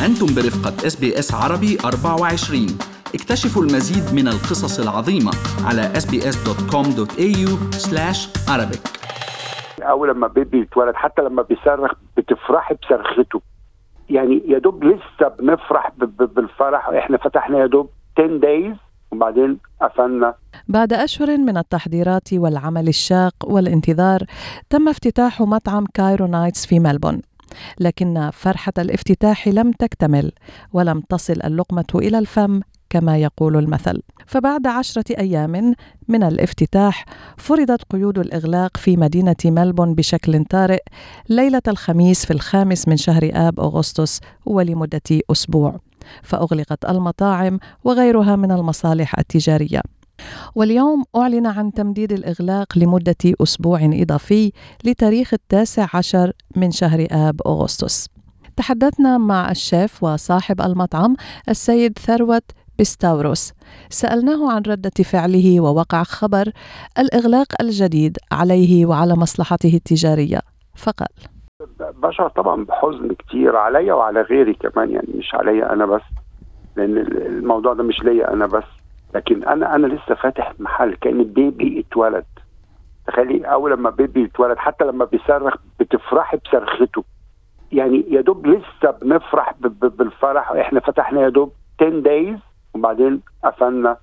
أنتم برفقة اس بي اس عربي 24 اكتشفوا المزيد من القصص العظيمة على sbs.com.au arabic اول لما بيبي يتولد حتى لما بيصرخ بتفرحي بصرخته يعني يا دوب لسه بنفرح ب- ب- بالفرح احنا فتحنا يا دوب 10 days وبعدين قفلنا بعد أشهر من التحضيرات والعمل الشاق والانتظار تم افتتاح مطعم كايرو نايتس في ملبون لكن فرحة الافتتاح لم تكتمل ولم تصل اللقمة إلى الفم كما يقول المثل فبعد عشرة أيام من الافتتاح فرضت قيود الإغلاق في مدينة ملبون بشكل طارئ ليلة الخميس في الخامس من شهر آب أغسطس ولمدة أسبوع فأغلقت المطاعم وغيرها من المصالح التجارية واليوم أعلن عن تمديد الإغلاق لمدة أسبوع إضافي لتاريخ التاسع عشر من شهر آب أغسطس تحدثنا مع الشيف وصاحب المطعم السيد ثروت بستاوروس سألناه عن ردة فعله ووقع خبر الإغلاق الجديد عليه وعلى مصلحته التجارية فقال بشعر طبعا بحزن كتير عليا وعلى غيري كمان يعني مش عليا انا بس لان الموضوع ده مش ليا انا بس لكن انا انا لسه فاتح محل كان بيبي اتولد تخيلي اول لما بيبي يتولد حتى لما بيصرخ بتفرحي بصرخته يعني يا دوب لسه بنفرح ب- ب- بالفرح احنا فتحنا يا دوب 10 days وبعدين قفلنا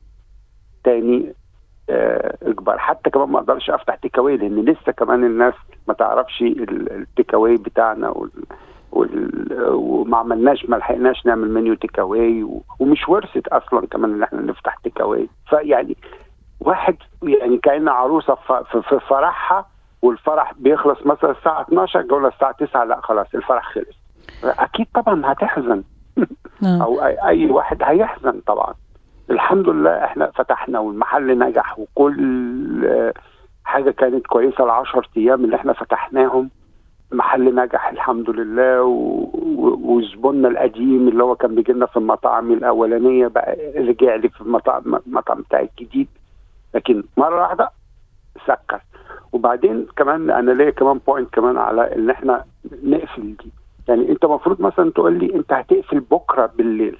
تاني آه، اجبار حتى كمان ما اقدرش افتح تيك اواي لان لسه كمان الناس ما تعرفش ال- التيك اواي بتاعنا وال وال وما عملناش ما لحقناش نعمل منيو تيك اواي و- ومش ورثت اصلا كمان ان احنا نفتح تيك اواي فيعني واحد يعني كان عروسه ف- في في فرحها والفرح بيخلص مثلا الساعه 12 جوله الساعه 9 لا خلاص الفرح خلص اكيد طبعا هتحزن نعم. او اي, أي واحد هيحزن طبعا الحمد لله احنا فتحنا والمحل نجح وكل آه، حاجه كانت كويسه العشر ايام اللي احنا فتحناهم المحل نجح الحمد لله و- و- وزبوننا القديم اللي هو كان بيجي لنا في المطاعم الاولانيه بقى رجع لي في المطعم المطعم بتاعي الجديد لكن مره واحده سكر وبعدين كمان انا ليا كمان بوينت كمان على ان احنا نقفل دي يعني انت المفروض مثلا تقول لي انت هتقفل بكره بالليل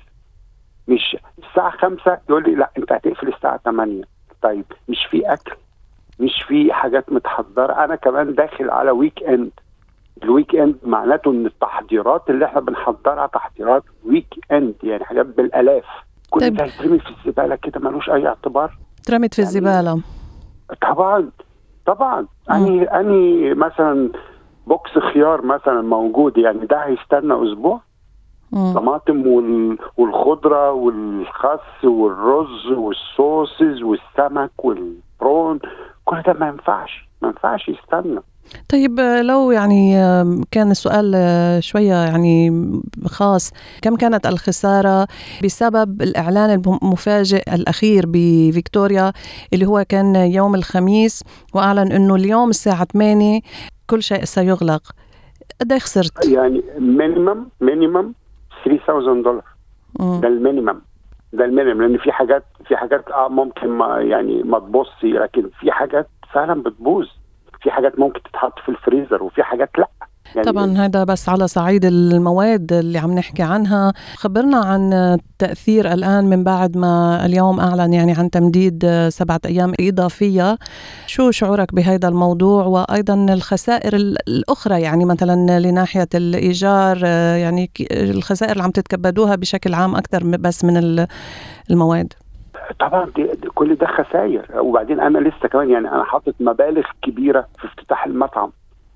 مش الساعه 5 تقول لي لا انت هتقفل الساعه 8 طيب مش في اكل مش في حاجات متحضره انا كمان داخل على ويك اند الويك اند معناته ان التحضيرات اللي احنا بنحضرها تحضيرات ويك اند يعني حاجات بالالاف كل طيب. ده هيترمي في الزباله كده ملوش اي اعتبار ترمت في يعني- الزبالة طبعا طبعا اني اني مثلا بوكس خيار مثلا موجود يعني ده هيستنى اسبوع مم. طماطم وال... والخضره والخس والرز والصوصز والسمك والبرون كل ده ما ينفعش ما ينفعش يستنى طيب آه، لو يعني آه، كان السؤال آه، شوية يعني خاص كم كانت الخسارة بسبب الإعلان المفاجئ الأخير بفيكتوريا اللي هو كان يوم الخميس وأعلن أنه اليوم الساعة 8 كل شيء سيغلق قد إيه خسرت؟ يعني مينيمم مينيمم 3000 دولار مم. ده المينيمم ده المينيمم لان في حاجات في حاجات اه ممكن ما يعني ما تبصي لكن في حاجات فعلا بتبوظ في حاجات ممكن تتحط في الفريزر وفي حاجات لا يعني طبعا هذا بس على صعيد المواد اللي عم نحكي عنها خبرنا عن التأثير الآن من بعد ما اليوم أعلن يعني عن تمديد سبعة أيام إضافية شو شعورك بهذا الموضوع وأيضا الخسائر ال- الأخرى يعني مثلا لناحية الإيجار يعني ك- الخسائر اللي عم تتكبدوها بشكل عام أكثر بس من ال- المواد طبعا دي دي كل ده خسائر وبعدين انا لسه كمان يعني انا حاطط مبالغ كبيره في افتتاح المطعم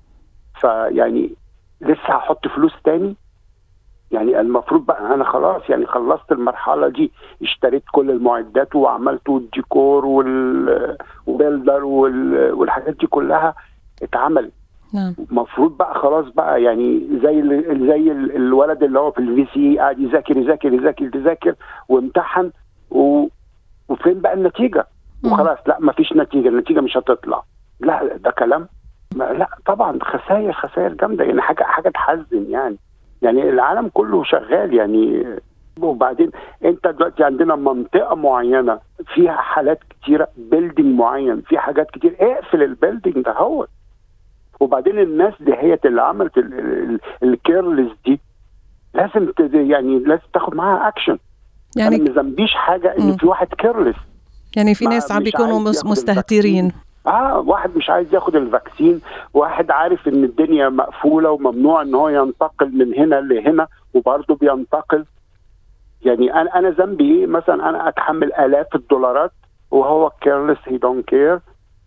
فيعني لسه هحط فلوس تاني يعني المفروض بقى انا خلاص يعني خلصت المرحله دي اشتريت كل المعدات وعملت الديكور وال وبيلدر وال... والحاجات دي كلها اتعملت نعم المفروض بقى خلاص بقى يعني زي ال- زي ال- الولد اللي هو في الفي سي قاعد يذاكر يذاكر يذاكر يذاكر وامتحن و... وفين بقى النتيجه؟ مم. وخلاص لا ما فيش نتيجه النتيجه مش هتطلع لا ده كلام ما لا طبعا خسائر خسائر جامده يعني حاجه حاجه تحزن يعني يعني العالم كله شغال يعني وبعدين انت دلوقتي عندنا منطقه معينه فيها حالات كتيره بيلدينج معين في حاجات كتير اقفل البيلدينج ده هو وبعدين الناس دي هي اللي عملت ال- ال- الكيرلس دي لازم ت- يعني لازم تاخد معاها اكشن يعني انا ما ذنبيش حاجه ان مم. في واحد كيرلس يعني في ما- ناس عم مش بيكونوا عايز مس- ياخد مستهترين اه واحد مش عايز ياخد الفاكسين واحد عارف ان الدنيا مقفوله وممنوع ان هو ينتقل من هنا لهنا وبرضه بينتقل يعني انا انا ذنبي ايه مثلا انا اتحمل الاف الدولارات وهو كيرلس هي دونت كير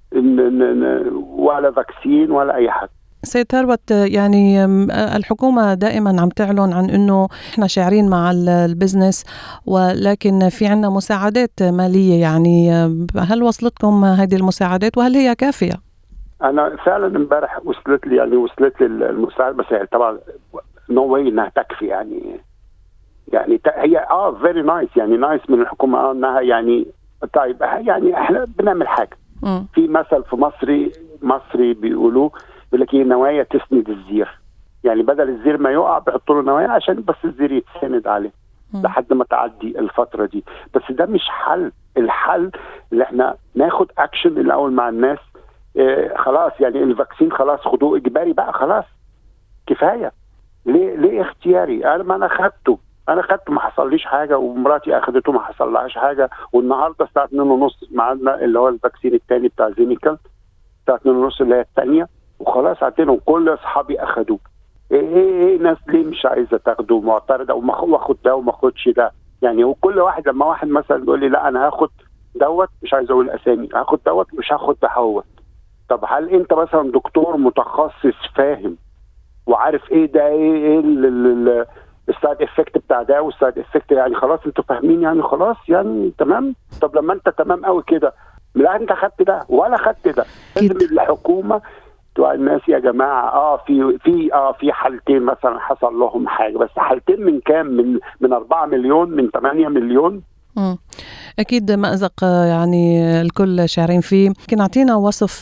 ولا فاكسين ولا اي حاجه سيد ثروت يعني أم، الحكومة دائما عم تعلن عن انه احنا شاعرين مع ال- البزنس ولكن في عنا مساعدات مالية يعني أم، هل وصلتكم هذه المساعدات وهل هي كافية؟ انا فعلا امبارح وصلت لي يعني وصلت لي المساعده بس يعني طبعا نو واي انها تكفي يعني يعني ت- هي اه فيري نايس يعني نايس من الحكومه اه انها يعني طيب يعني احنا بنعمل حاجه مم. في مثل في مصري مصري بيقولوه يقول لك ايه نوايا تسند الزير يعني بدل الزير ما يقع بيحطوا له نوايا عشان بس الزير يتسند عليه مم. لحد ما تعدي الفتره دي بس ده مش حل الحل اللي احنا ناخد اكشن الاول مع الناس اه خلاص يعني الفاكسين خلاص خدوه اجباري بقى خلاص كفايه ليه ليه اختياري انا ما انا خدته انا خدته ما حصليش حاجه ومراتي اخدته ما حصلهاش حاجه والنهارده الساعه 2 ونص ميعادنا اللي هو الفاكسين الثاني بتاع زينيكال الساعه 2 ونص اللي هي الثانيه وخلاص عدينا وكل اصحابي اخدوه ايه ايه ايه ناس ليه مش عايزه تاخده معترضه وما واخد ده وما اخدش ده يعني وكل واحد لما واحد مثلا يقول لي لا انا هاخد دوت مش عايز اقول اسامي هاخد دوت مش هاخد دهوت طب هل انت مثلا دكتور متخصص فاهم وعارف ايه ده ايه ايه السايد افكت بتاع ده والسايد افكت يعني خلاص انتوا فاهمين يعني خلاص يعني تمام طب لما انت تمام قوي كده لا انت خدت ده ولا خدت ده لازم الحكومه بتوع الناس يا جماعه اه في في اه في حالتين مثلا حصل لهم حاجه بس حالتين من كام من من 4 مليون من 8 مليون مم. أكيد مأزق يعني الكل شاعرين فيه يمكن أعطينا وصف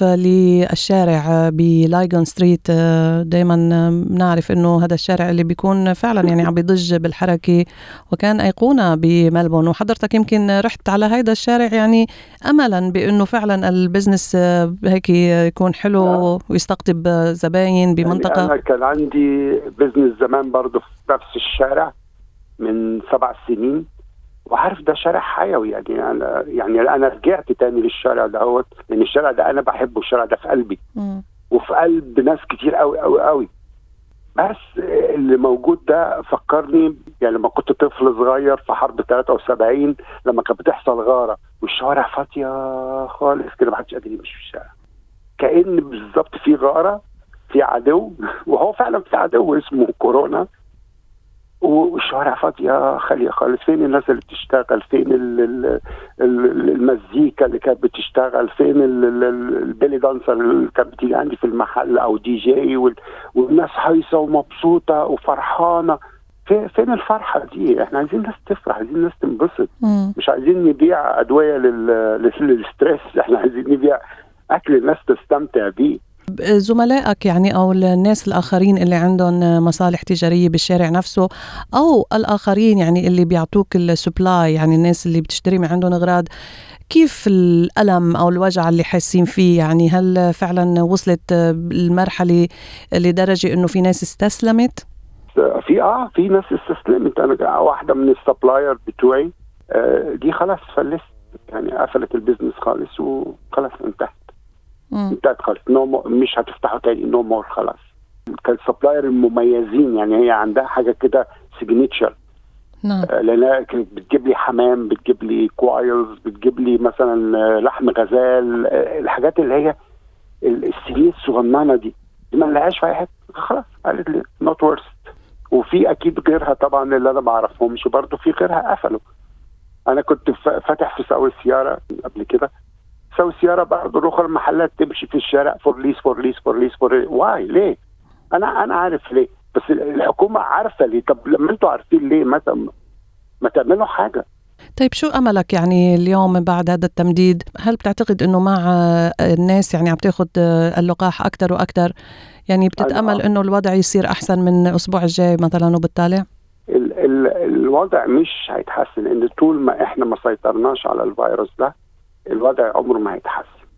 للشارع بلايجون ستريت دايما بنعرف أنه هذا الشارع اللي بيكون فعلا يعني عم بيضج بالحركة وكان أيقونة بملبون وحضرتك يمكن رحت على هذا الشارع يعني أملا بأنه فعلا البزنس هيك يكون حلو ويستقطب زباين بمنطقة يعني أنا كان عندي بزنس زمان برضه في نفس الشارع من سبع سنين وعارف ده شارع حيوي يعني انا يعني انا رجعت تاني للشارع دهوت لان الشارع ده انا بحبه الشارع ده في قلبي مم. وفي قلب ناس كتير قوي قوي قوي بس اللي موجود ده فكرني يعني لما كنت طفل صغير في حرب 73 لما كانت بتحصل غاره والشوارع فاضيه خالص كده ما حدش قادر يمشي في الشارع كان بالظبط في غاره في عدو وهو فعلا في عدو اسمه كورونا والشوارع فاضيه خاليه خالص فين الناس اللي بتشتغل فين ال ال ال المزيكا اللي كانت بتشتغل فين البيلي دانسر اللي كانت بتيجي عندي في المحل او دي جي وال والناس هايصه ومبسوطه وفرحانه في فين الفرحه دي احنا عايزين ناس تفرح عايزين ناس تنبسط مم. مش عايزين نبيع ادويه لل- للستريس احنا عايزين نبيع اكل الناس تستمتع بيه زملائك يعني او الناس الاخرين اللي عندهم مصالح تجاريه بالشارع نفسه او الاخرين يعني اللي بيعطوك السبلاي يعني الناس اللي بتشتري من عندهم اغراض كيف الالم او الوجع اللي حاسين فيه يعني هل فعلا وصلت المرحله لدرجه انه في ناس استسلمت؟ في اه في ناس استسلمت انا واحده من السبلاير بتوعي آه دي خلاص فلست يعني قفلت البيزنس خالص وخلاص انتهت مم. انتهت خالص نو no مش هتفتحه تاني نو no مور خلاص كان سبلاير المميزين يعني هي عندها حاجه كده سيجنتشر نعم لانها كانت بتجيب لي حمام بتجيب لي كوايلز بتجيب لي مثلا آه، لحم غزال آه، الحاجات اللي هي ال- السنين الصغننه دي دي ما لهاش في اي حته خلاص قالت لي نوت ورست وفي اكيد غيرها طبعا اللي انا ما اعرفهمش برضه في غيرها قفلوا انا كنت ف- فاتح في سوي السياره قبل كده سوي السياره برضه الاخرى المحلات تمشي في الشارع فور ليس فور ليس فور ليس فور واي ليه؟ انا انا عارف ليه بس الحكومه عارفه ليه طب لما انتوا عارفين ليه ما تم- ما تعملوا حاجه طيب شو املك يعني اليوم بعد هذا التمديد هل بتعتقد انه مع الناس يعني عم تاخذ اللقاح اكثر واكثر يعني بتتامل أنا- انه الوضع يصير احسن من الاسبوع الجاي مثلا وبالتالي ال ال الوضع مش هيتحسن لان طول ما احنا ما سيطرناش على الفيروس ده الوضع عمره ما هيتحسن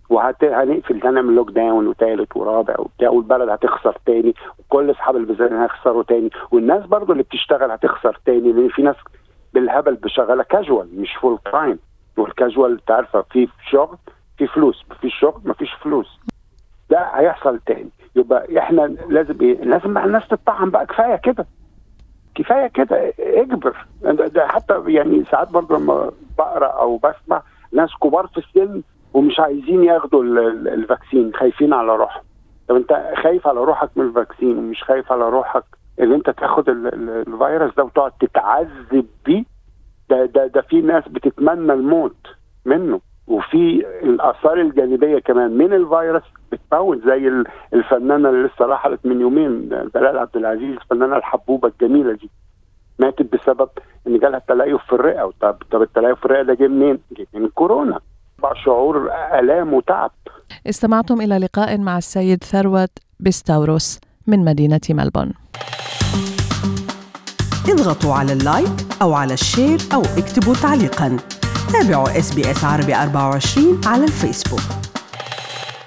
وهنقفل هنعمل لوك داون وثالث ورابع وبتاع والبلد هتخسر تاني وكل اصحاب البزنس هيخسروا تاني والناس برضو اللي بتشتغل هتخسر تاني لان في ناس بالهبل شغاله كاجوال مش فول تايم والكاجوال انت عارفه في شغل في فلوس مفيش شغل مفيش فلوس ده هيحصل تاني يبقى احنا لازم ايه لازم الناس تطعم بقى كفايه كده كفايه كده اجبر ده حتى يعني ساعات برضه لما بقرا او بسمع ناس كبار في السن ومش عايزين ياخدوا الفاكسين خايفين على روحهم طب انت خايف على روحك من الفاكسين ومش خايف على روحك ان انت تاخد الفيروس ده وتقعد تتعذب بيه ده ده ده في ناس بتتمنى الموت منه وفي الاثار الجانبيه كمان من الفيروس بتموت زي الفنانه اللي لسه رحلت من يومين دلال عبد العزيز الفنانه الحبوبه الجميله دي ماتت بسبب ان جالها تليف في الرئه طب طب التليف في الرئه ده جه منين؟ جه من كورونا شعور الام وتعب استمعتم الى لقاء مع السيد ثروت بستاوروس من مدينه ملبون اضغطوا على اللايك او على الشير او اكتبوا تعليقا تابعوا اس بي اس عربي 24 على الفيسبوك